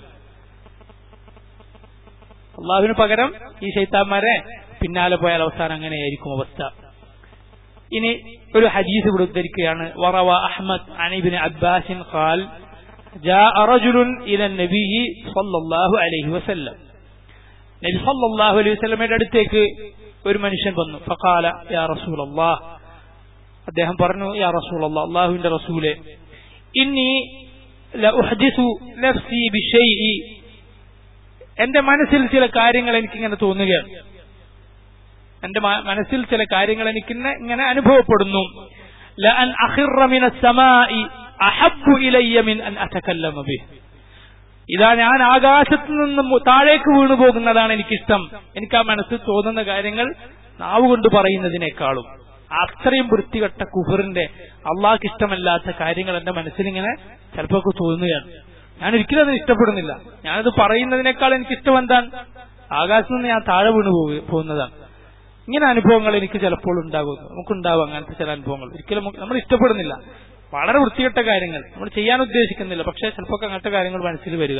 അള്ളാഹുവിന് പകരം ഈ ശൈത്താന്മാരെ പിന്നാലെ പോയാൽ അവസാനം അങ്ങനെയായിരിക്കും അവസ്ഥ ഇനി ഒരു ഹദീസ് ഇവിടെ ഉദ്ധരിക്കുകയാണ് വറവ അഹ്മദ് അനിബിന് അബ്ബാസിൻ ഖാൽ جاء رجل إلى النبي صلى الله عليه وسلم നബി സല്ലല്ലാഹു അലൈഹി വസല്ലമയുടെ അടുത്തേക്ക് ഒരു മനുഷ്യൻ വന്നു ഫഖാല യാ റസൂലല്ലാഹ് അദ്ദേഹം പറഞ്ഞു യാ റസൂലല്ലാഹ് അല്ലാഹുവിന്റെ റസൂലേ ഇന്നി ലഉഹദിസു നഫ്സി ബിശൈഇ എന്റെ മനസ്സിൽ ചില കാര്യങ്ങൾ എനിക്കിങ്ങനെ തോന്നുകയാണ് എന്റെ മനസ്സിൽ ചില കാര്യങ്ങൾ എനിക്ക് ഇങ്ങനെ അനുഭവപ്പെടുന്നു ലഅൻ അഖിറ മിന സമാഇ അഹബ്ബു ഇലയ്യ മിൻ അൻ അതകല്ലമ ബിഹ് ഇതാ ഞാൻ ആകാശത്ത് നിന്നും താഴേക്ക് വീണു പോകുന്നതാണ് എനിക്കിഷ്ടം എനിക്ക് ആ മനസ്സിൽ തോന്നുന്ന കാര്യങ്ങൾ നാവ് കൊണ്ട് പറയുന്നതിനേക്കാളും അത്രയും വൃത്തികെട്ട കുഫറിന്റെ അള്ളാഹ്ക്ക് ഇഷ്ടമല്ലാത്ത കാര്യങ്ങൾ എന്റെ മനസ്സിലിങ്ങനെ ചിലപ്പോ ഒക്കെ തോന്നുകയാണ് ഞാൻ ഒരിക്കലും അത് ഇഷ്ടപ്പെടുന്നില്ല ഞാനത് പറയുന്നതിനേക്കാൾ എനിക്ക് ഇഷ്ടം എന്താണ് ആകാശത്ത് നിന്ന് ഞാൻ താഴെ വീണ് പോവുക- പോകുന്നതാണ് ഇങ്ങനെ അനുഭവങ്ങൾ എനിക്ക് ചിലപ്പോൾ ഉണ്ടാകും നമുക്കുണ്ടാവും അങ്ങനത്തെ ചില അനുഭവങ്ങൾ ഒരിക്കലും നമുക്ക് നമ്മൾ ഇഷ്ടപ്പെടുന്നില്ല വളരെ വൃത്തികെട്ട കാര്യങ്ങൾ നമ്മൾ ചെയ്യാൻ ഉദ്ദേശിക്കുന്നില്ല പക്ഷേ ചിലപ്പോൾ അങ്ങനത്തെ കാര്യങ്ങൾ മനസ്സിൽ വരിക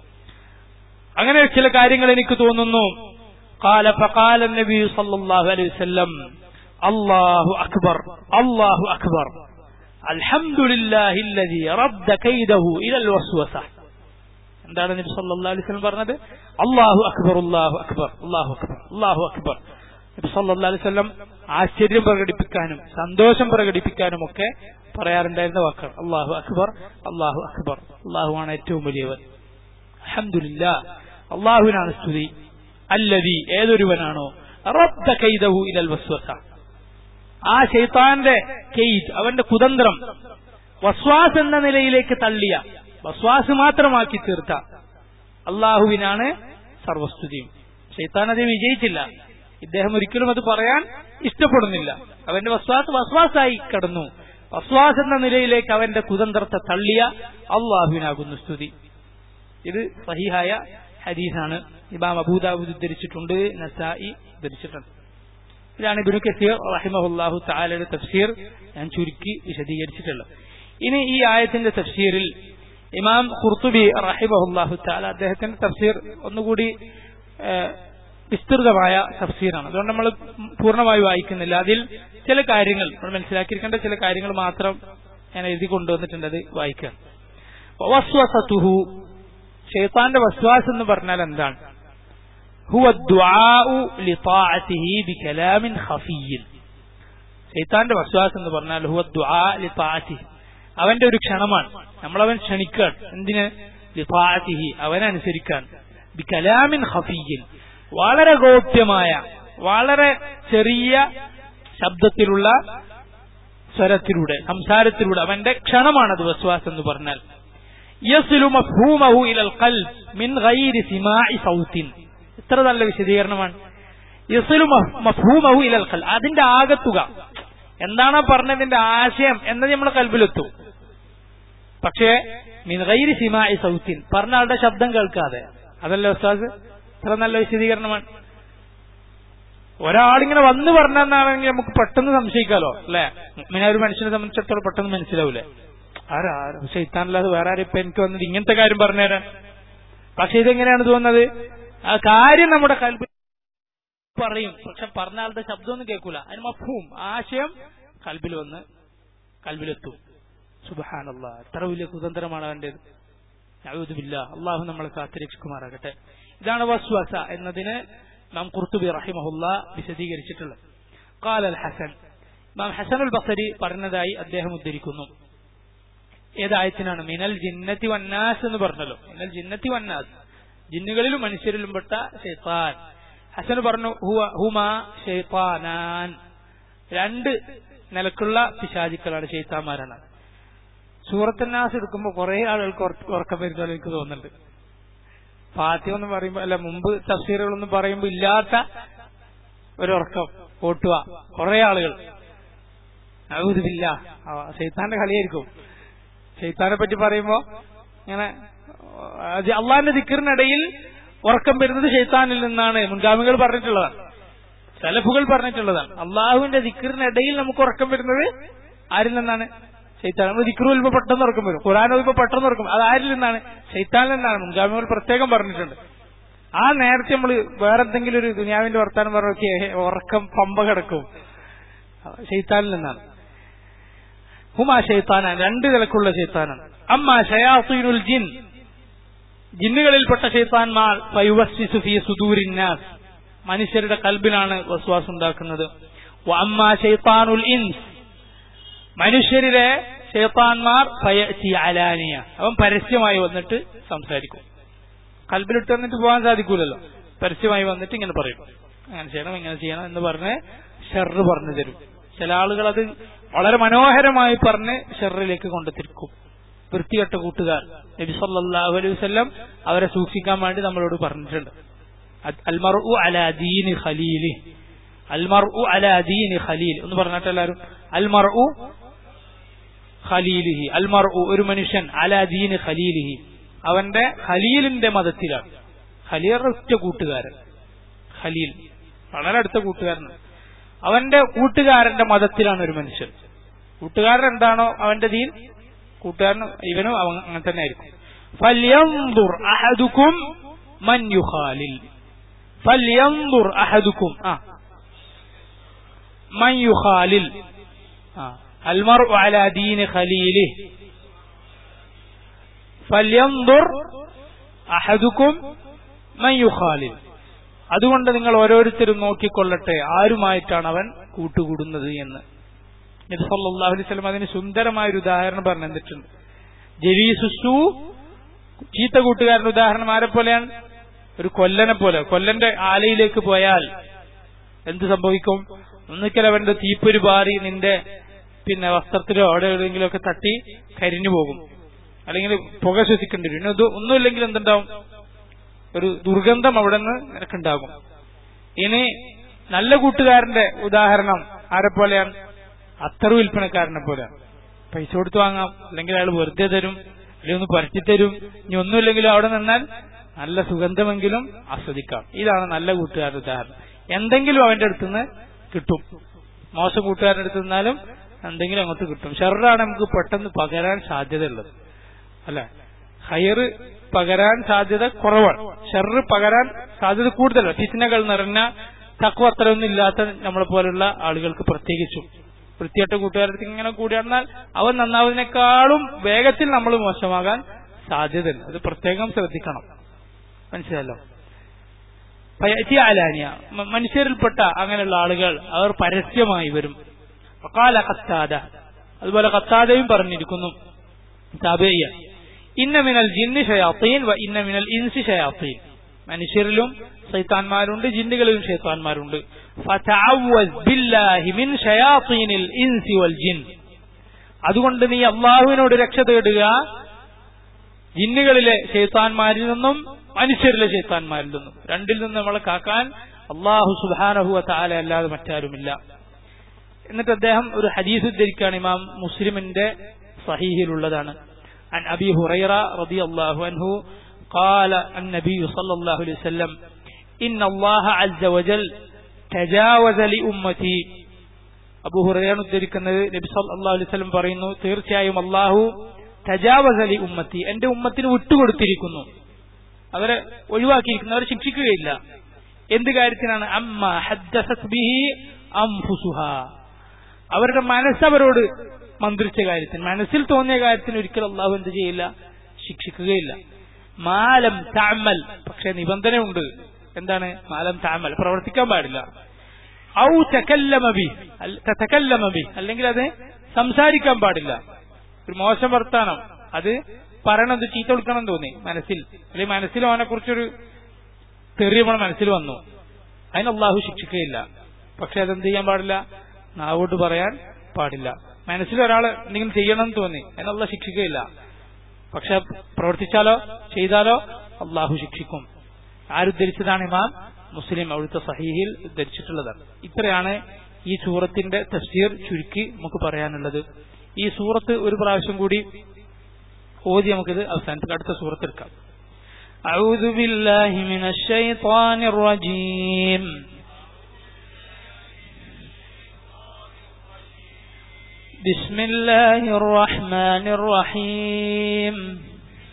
അങ്ങനെ ചില കാര്യങ്ങൾ എനിക്ക് തോന്നുന്നു قال فقال النبي صلى الله عليه وسلم الله أكبر الله أكبر الحمد لله الذي رد كيده إلى الوسوسة എന്താണ് നബി സല്ലല്ലാഹു അലൈഹി വസല്ലം പറഞ്ഞത് അല്ലാഹു അക്ബർ അല്ലാഹു അക്ബർ അല്ലാഹു അക്ബർ അല്ലാഹു അക്ബർ നബി സല്ലല്ലാഹു അലൈഹി വസല്ലം ആശ്ചര്യം പ്രകടിപ്പിക്കാനും സന്തോഷം പ്രകടിപ്പിക്കാനും ഒക്കെ പറയാറുണ്ടായിരുന്ന വാക്കാണ് അല്ലാഹു അക്ബർ അല്ലാഹു അക്ബർ അല്ലാഹുവാണ് ഏറ്റവും വലിയവൻ അൽഹംദുലില്ലാ അള്ളാഹുവിനാണ് സ്തുതി അല്ലതി ഏതൊരുവനാണോ റദ്ദ കൈദഹു ഇലൽ വസ്വസ ആ ശൈത്താന്റെ കെയ്ത് അവന്റെ കുതന്ത്രം വസ്വാസ് എന്ന നിലയിലേക്ക് തള്ളിയ വസ്വാസ് മാത്രമാക്കി തീർത്ത അള്ളാഹുവിനാണ് സർവസ്തുതിയും ശൈത്താൻ അത് വിജയിച്ചില്ല ഇദ്ദേഹം ഒരിക്കലും അത് പറയാൻ ഇഷ്ടപ്പെടുന്നില്ല അവന്റെ വസ്വാസ് വസ്വാസായി കടന്നു വസ്വാസ് എന്ന നിലയിലേക്ക് അവന്റെ കുതന്ത്രത്തെ തള്ളിയ അള്ളാഹുവിനാകുന്നു സ്തുതി ഇത് സഹിഹായ ഹദീസാണ് ഇമാം അബൂദാബുദ് ഉദ്ധരിച്ചിട്ടുണ്ട് നസായി ഉദ്ധരിച്ചിട്ടുണ്ട് ഇതാണ് ഇബ്നു കസീർ റഹിമഹുല്ലാഹു തആലയുടെ തഫ്സീർ ഞാൻ ചുരുക്കി വിശദീകരിച്ചിട്ടുള്ളത് ഇനി ഈ ആയത്തിന്റെ തഫ്സീറിൽ ഇമാം ഖുർത്തുബി റഹിമഹുല്ലാഹു തആല അദ്ദേഹത്തിന്റെ തഫ്സീർ ഒന്നുകൂടി ഏഹ്, വിസ്തൃതമായ തഫ്സീറാണ് അതുകൊണ്ട് നമ്മൾ പൂർണ്ണമായി വായിക്കുന്നില്ല അതിൽ ചില കാര്യങ്ങൾ നമ്മൾ മനസ്സിലാക്കിയിരിക്കേണ്ട ചില കാര്യങ്ങൾ മാത്രം ഞാൻ എഴുതി കൊണ്ടുവന്നിട്ടുണ്ട് അത് വായിക്കാം വസ്വസതുഹു ഷെയ്ത്താന്റെ വസ്വാസ് എന്ന് പറഞ്ഞാൽ എന്താണ് ഹുവ ദുആഉ ലിതാഅതിഹി ബികലാമിൻ ഖഫിയ്യിൻ ഷെയ്ത്താന്റെ വസ്വാസ് എന്ന് പറഞ്ഞാൽ ഹുവ ദുആ ലിതാഅതിഹി അവന്റെ ഒരു ക്ഷണമാണ് നമ്മളവൻ ക്ഷണിക്കാൻ എന്തിന് ലിതാഅതിഹി അവനനുസരിക്കാൻ ബികലാമിൻ ഖഫിയ്യിൻ വളരെ ഗോപ്യമായ വളരെ ചെറിയ ശബ്ദത്തിലുള്ള സ്വരത്തിലൂടെ സംസാരത്തിലൂടെ അവന്റെ ക്ഷണമാണത് വസ്വാസ് എന്ന് പറഞ്ഞാൽ യസ്ലു മഫ്ഹൂമഹു ഇലൽ ഖൽബ് മിൻ ഗൈരി സിമാഇ സൗത്തിൻ എത്ര നല്ല വിശദീകരണമാണ് യസ്ലു മഫ്- മഫ്ഹൂമഹു ഇലൽ ഖൽബ് അതിന്റെ ആകത്തുക എന്താണ് ആ പറഞ്ഞതിന്റെ ആശയം എന്നത് നമ്മുടെ കൽബിലെത്തും പക്ഷേ മിൻ ഗൈരി സിമാഇ സൗത്തിൻ പറഞ്ഞ ആളുടെ ശബ്ദം കേൾക്കാതെ അതല്ലേ ഉസ്താദ് എത്ര നല്ല വിശദീകരണമാണ് ഒരാളിങ്ങനെ വന്ന് പറഞ്ഞെന്നാണെങ്കിൽ നമുക്ക് പെട്ടെന്ന് സംശയിക്കാലോ അല്ലെ ഇങ്ങനെ ഒരു മനുഷ്യനെ സംബന്ധിച്ചിടത്തോളം പെട്ടെന്ന് മനസ്സിലാവൂലേ ആരാ ശൈത്താനല്ലാതെ വേറെ ആരും ഇപ്പൊ എനിക്ക് വന്നിട്ട് ഇങ്ങനത്തെ കാര്യം പറഞ്ഞുതരാൻ പക്ഷെ ഇതെങ്ങനെയാണ് തോന്നുന്നത് ആ കാര്യം നമ്മുടെ കൽബിൽ പറയും പക്ഷെ പറഞ്ഞ ആളുടെ ശബ്ദമൊന്നും കേൾക്കൂല അതിന് മഫൂം ആശയം കൽബിൽ വന്ന് കൽബിലെത്തും സുബഹാനല്ല എത്ര വലിയ കുതന്ത്രമാണ് അവന്റേത് ഔദുബില്ല അള്ളാഹു നമ്മളെ കാത്തിരക്ഷിക്കുമാറാകട്ടെ ഇതാണ് വസ്വസ എന്നതിന് നാം കുർത്തുബി റഹിമഹുല്ല വിശദീകരിച്ചിട്ടുള്ളത് ഖാല അൽ ഹസൻ നാം ഹസനുൽ ബസരി പറഞ്ഞതായി അദ്ദേഹം ഉദ്ധരിക്കുന്നു ഏതായത്തിനാണ് മിനൽ ജിന്നത്തി വന്നാസ് എന്ന് പറഞ്ഞല്ലോ മിനൽ ജിന്നത്തി വന്നാസ് ജിന്നുകളിലും മനുഷ്യരിലും പെട്ട ഷെയ്ത്താൻ ഹസൻ പറഞ്ഞു ഹുവ ഹുമാ ഷെയ്ത്താനാൻ രണ്ട് നിലക്കുള്ള പിശാചിക്കളാണ് ഷെയ്ത്താന്മാരാണ് സൂറത്തന്നാസ് എടുക്കുമ്പോൾ കുറെ ആളുകൾക്ക് ഉറ- ഉറക്കം വരുന്നല്ലോ എനിക്ക് തോന്നുന്നുണ്ട് ഫാത്തിഹ എന്ന് പറയുമ്പോ അല്ല മുമ്പ് തഫ്സീറുകളൊന്നും പറയുമ്പോ ഇല്ലാത്ത ഒരു ഉറക്കം ഓട്ടുക കുറെ ആളുകൾ ഔദില്ല ഷെയ്ത്താന്റെ കളിയായിരിക്കും ഷെയ്ത്താനെ പറ്റി പറയുമ്പോ ഇങ്ങനെ അത് അള്ളാന്റെ ദിക്കറിനിടയിൽ ഉറക്കം വരുന്നത് ഷെയ്ത്താനിൽ നിന്നാണ് മുൻഗാമികൾ പറഞ്ഞിട്ടുള്ളതാണ് സലഫുകൾ പറഞ്ഞിട്ടുള്ളതാണ് അള്ളാഹുവിന്റെ ദിക്കറിനിടയിൽ നമുക്ക് ഉറക്കം വരുന്നത് ആരിൽ നിന്നാണ് ഷെയ്ത്താൻ നമ്മൾ ദിക്കറ് വരുമ്പോ പെട്ടെന്ന് ഉറക്കം വരും ഖുറാൻ വരുമ്പോ പെട്ടെന്ന് ഉറക്കം അത് ആരിൽ നിന്നാണ് ഷെയ്ത്താനിൽ നിന്നാണ് മുൻഗാമികൾ പ്രത്യേകം പറഞ്ഞിട്ടുണ്ട് ആ നേരത്തെ നമ്മൾ വേറെ എന്തെങ്കിലും ഒരു ദുനിയാവിന്റെ വർത്താനം പറഞ്ഞൊക്കെ ഉറക്കം പമ്പ കിടക്കും ഷെയ്ത്താനിൽ നിന്നാണ് ഹുമാ ഷെയ്ത്താനാണ് രണ്ട് നിലക്കുള്ള ഷെയ്ത്താനാണ് അമ്മ ഷയാസുൽ ജിൻ ജിന്നുകളിൽപ്പെട്ട ഷെയ്ത്താൻമാർ ഫയുവസ്സിസു ഫീ സുദൂരിന്നാസ് മനുഷ്യരുടെ കൽബിലാണ് വസ്വാസ് ഉണ്ടാക്കുന്നത് വ അമ്മ ഷെയ്ത്താനുൽ ഇൻസ് മനുഷ്യരിലെ ഷെയ്ത്താൻമാർ ഫയഅതി അലാനിയ അവൻ പരസ്യമായി വന്നിട്ട് സംസാരിക്കും കൽബിലിട്ട് വന്നിട്ട് പോകാൻ സാധിക്കൂലല്ലോ പരസ്യമായി വന്നിട്ട് ഇങ്ങനെ പറയും അങ്ങനെ ചെയ്യണം ഇങ്ങനെ ചെയ്യണം എന്ന് പറഞ്ഞ് ഷെറ് പറഞ്ഞു തരും ചില ആളുകൾ അത് വളരെ മനോഹരമായി പറഞ്ഞ് ഷെറിലേക്ക് കൊണ്ടെത്തിരിക്കും വൃത്തികെട്ട കൂട്ടുകാർ നബി സല്ലല്ലാഹു അലൈഹി വസല്ലം അവരെ സൂക്ഷിക്കാൻ വേണ്ടി നമ്മളോട് പറഞ്ഞിട്ടുണ്ട് അൽമറു അലാ ദീനി ഖലീലി അൽമർ ഉ അല ദീനി ഖലീൽ എന്ന് പറഞ്ഞിട്ട് എല്ലാവരും അൽമർ ഉ ഖലീലിഹി അൽമർ ഉ ഒരു മനുഷ്യൻ അല ദീനി ഖലീലിഹി അവന്റെ ഖലീലിന്റെ മതത്തിലാണ് ഖലീലിന്റെ ഒറ്റ കൂട്ടുകാരൻ ഖലീൽ വളരെ അടുത്ത കൂട്ടുകാരനാണ് അവന്റെ കൂട്ടുകാരന്റെ മതത്തിലാണ് ഒരു മനുഷ്യൻ കൂട്ടുകാരൻ എന്താണോ അവന്റെ ദീൻ കൂട്ടുകാരൻ ഇവനും അവൻ അങ്ങനെ തന്നെ ആയിരിക്കും ഫല്യൻദുർ അഹദുക്കും മൻ യുഖാലിൽ ഫല്യൻദുർ അഹദുക്കും ആ മൻ യുഖാലിൽ ആ المرء على دين خليله فلينظر أحدكم من يخالل അതുകൊണ്ട് നിങ്ങൾ ഓരോരുത്തരും നോക്കിക്കൊള്ളട്ടെ ആരുമായിട്ടാണ് അവൻ കൂട്ടുകൂടുന്നത് എന്ന് നബി സല്ലല്ലാഹു അലൈഹി വസല്ലം അതിന് സുന്ദരമായ ഒരു ഉദാഹരണം പറഞ്ഞു തന്നിട്ടുണ്ട് ജലീസുസു ചീത്ത കൂട്ടുകാരൻ ഉദാഹരണം ആരെ പോലെയാണ് ഒരു കൊല്ലനെ പോലെ കൊല്ലന്റെ ആലയിലേക്ക് പോയാൽ എന്ത് സംഭവിക്കും ഒന്നിക്കൽ അവന്റെ തീപ്പൊരി ബാറി നിന്റെ പിന്നെ വസ്ത്രത്തിലോ അവിടെ എവിടെയെങ്കിലും ഒക്കെ തട്ടി കരിഞ്ഞു പോകും അല്ലെങ്കിൽ പുക ശ്വസിക്കേണ്ടി വരും ഇനി ഇത് ഒന്നുമില്ലെങ്കിൽ എന്തുണ്ടാവും ഒരു ദുർഗന്ധം അവിടെ നിന്ന് നിനക്കുണ്ടാകും ഇനി നല്ല കൂട്ടുകാരന്റെ ഉദാഹരണം ആരെ പോലെയാണ് അത്തറ് വിൽപ്പനക്കാരനെ പോലെയാണ് പൈസ കൊടുത്ത് വാങ്ങാം അല്ലെങ്കിൽ അയാൾ വെറുതെ തരും അല്ലെങ്കിൽ ഒന്ന് പരത്തി തരും ഇനി ഒന്നുമില്ലെങ്കിലും അവിടെ നിന്നാൽ നല്ല സുഗന്ധമെങ്കിലും ആസ്വദിക്കാം ഇതാണ് നല്ല കൂട്ടുകാരുടെ ഉദാഹരണം എന്തെങ്കിലും അവന്റെ അടുത്തുനിന്ന് കിട്ടും മോശം കൂട്ടുകാരുടെ അടുത്ത് നിന്നാലും എന്തെങ്കിലും അങ്ങോട്ട് കിട്ടും ഷെറാണ് നമുക്ക് പെട്ടെന്ന് പകരാൻ സാധ്യതയുള്ളത് അല്ലെ ഹയറ് പകരാൻ സാധ്യത കുറവാണ് ഷെറ് പകരാൻ സാധ്യത കൂടുതലാണ് ഫിസിനകൾ നിറഞ്ഞ തക്കവ അത്രയൊന്നും ഇല്ലാത്ത നമ്മളെ പോലുള്ള ആളുകൾക്ക് പ്രത്യേകിച്ചും വൃത്തിയായിട്ട് കൂട്ടുകാരടുത്ത് ഇങ്ങനെ കൂടി നടന്നാൽ അവൻ നന്നാവുന്നതിനേക്കാളും വേഗത്തിൽ നമ്മൾ മോശമാകാൻ സാധ്യതയുണ്ട് അത് പ്രത്യേകം ശ്രദ്ധിക്കണം മനസ്സിലല്ലോ പയറ്റി ആലാനിയ മ- മനുഷ്യരിൽപ്പെട്ട അങ്ങനെയുള്ള ആളുകൾ അവർ പരസ്യമായി വരും വഖാല ഖത്താദ അതുപോലെ ഖത്താദയും പറഞ്ഞിരിക്കുന്നു താബേയ ഇന്ന മിനൽ ജിന്നി ഷയാത്തീൻ വ ഇന്ന മിനൽ ഇൻസി ഷയാത്തീൻ മനുഷ്യരിലും ശൈത്താന്മാരുണ്ട് ജിന്നുകളിലും ശൈത്താന്മാരുണ്ട് ഫതഅവ്വസ് ബില്ലാഹി മിൻ ഷയാത്തീനിൽ ഇൻസി വൽ ജിൻ അതുകൊണ്ട് നീ അള്ളാഹുവിനോട് രക്ഷ തേടുക ജിന്നുകളിലെ ശൈത്താന്മാരിൽ നിന്നും മനുഷ്യരിലെ ശൈത്താന്മാരിൽ നിന്നും രണ്ടിൽ നിന്നും നമ്മളെ കാക്കാൻ അള്ളാഹു സുബാനഹുവ താല അല്ലാതെ മറ്റാരുമില്ല എന്നിട്ട് അദ്ദേഹം ഒരു ഹദീസ് ഉദ്ധരിക്കുകയാണ് ഇമാം മുസ്ലിമിന്റെ സഹീഹിലുള്ളതാണ് عن أبي هريرة رضي الله عنه قال النبي صلى الله عليه وسلم إن الله عز وجل تجاوز لأمتي അബു ഹുറയാണ് ഉദ്ധരിക്കുന്നത് നബി സല്ലല്ലാഹു അലൈഹി വസല്ലം പറയുന്നു തീർച്ചയായും അള്ളാഹു തജാവസ് അലി ഉമ്മത്തി എന്റെ ഉമ്മത്തിന് വിട്ടുകൊടുത്തിരിക്കുന്നു അവരെ ഒഴിവാക്കിയിരിക്കുന്നു അവരെ ശിക്ഷിക്കുകയില്ല എന്ത് കാര്യത്തിനാണ് അമ്മ ഹദ്ദസത് ബിഹി അംഫുസുഹ അവരുടെ മനസ്സ് അവരോട് മന്ത്രിച്ച കാര്യത്തിന് മനസ്സിൽ തോന്നിയ കാര്യത്തിന് ഒരിക്കലും അള്ളാഹു എന്ത് ചെയ്യില്ല ശിക്ഷിക്കുകയില്ല മാലം താമൽ പക്ഷെ നിബന്ധനയുണ്ട് എന്താണ് മാലം താമൽ പ്രവർത്തിക്കാൻ പാടില്ല ഔ തകല്ലമബി തകല്ലമബി അല്ലെങ്കിൽ അത് സംസാരിക്കാൻ പാടില്ല ഒരു മോശം വർത്താനം അത് പറയണത് ചീത്ത കൊടുക്കണം തോന്നി മനസ്സിൽ അല്ലെങ്കിൽ മനസ്സിൽ അവനെ കുറിച്ചൊരു തെറി നമ്മുടെ മനസ്സിൽ വന്നു അതിന് അള്ളാഹു ശിക്ഷിക്കുകയില്ല പക്ഷെ അതെന്ത് ചെയ്യാൻ പാടില്ല നാവോട്ട് പറയാൻ പാടില്ല മനസ്സിൽ ഒരാൾ എന്തെങ്കിലും ചെയ്യണം എന്ന് തോന്നി അതിന് അള്ളാഹ് ശിക്ഷിക്കുകയില്ല പക്ഷെ പ്രവർത്തിച്ചാലോ ചെയ്താലോ അള്ളാഹു ശിക്ഷിക്കും ആരുദ്ധരിച്ചതാണ് ഇമാം മുസ്ലിം അവിടുത്തെ സഹീഹിൽ ധരിച്ചിട്ടുള്ളതാണ് ഇത്രയാണ് ഈ സൂറത്തിന്റെ തഫ്സീർ ചുരുക്കി നമുക്ക് പറയാനുള്ളത് ഈ സൂറത്ത് ഒരു പ്രാവശ്യം കൂടി ഓതി നമുക്കിത് അവസാനത്തിൽ അടുത്ത സൂറത്ത് എടുക്കാം أعوذ بالله من الشيطان الرجيم بسم الله الرحمن الرحيم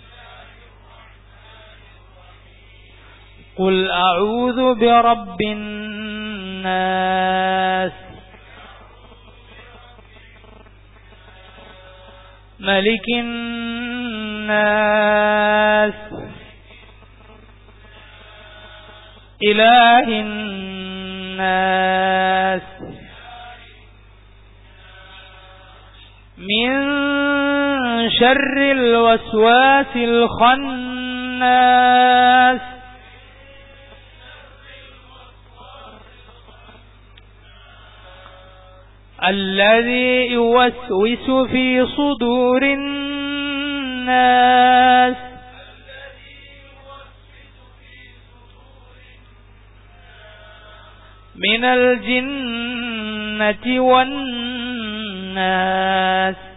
قل أعوذ برب الناس ملك الناس إله الناس من شر الوسواس الخناس الذي يوسوس في صدور الناس من الجنة والناس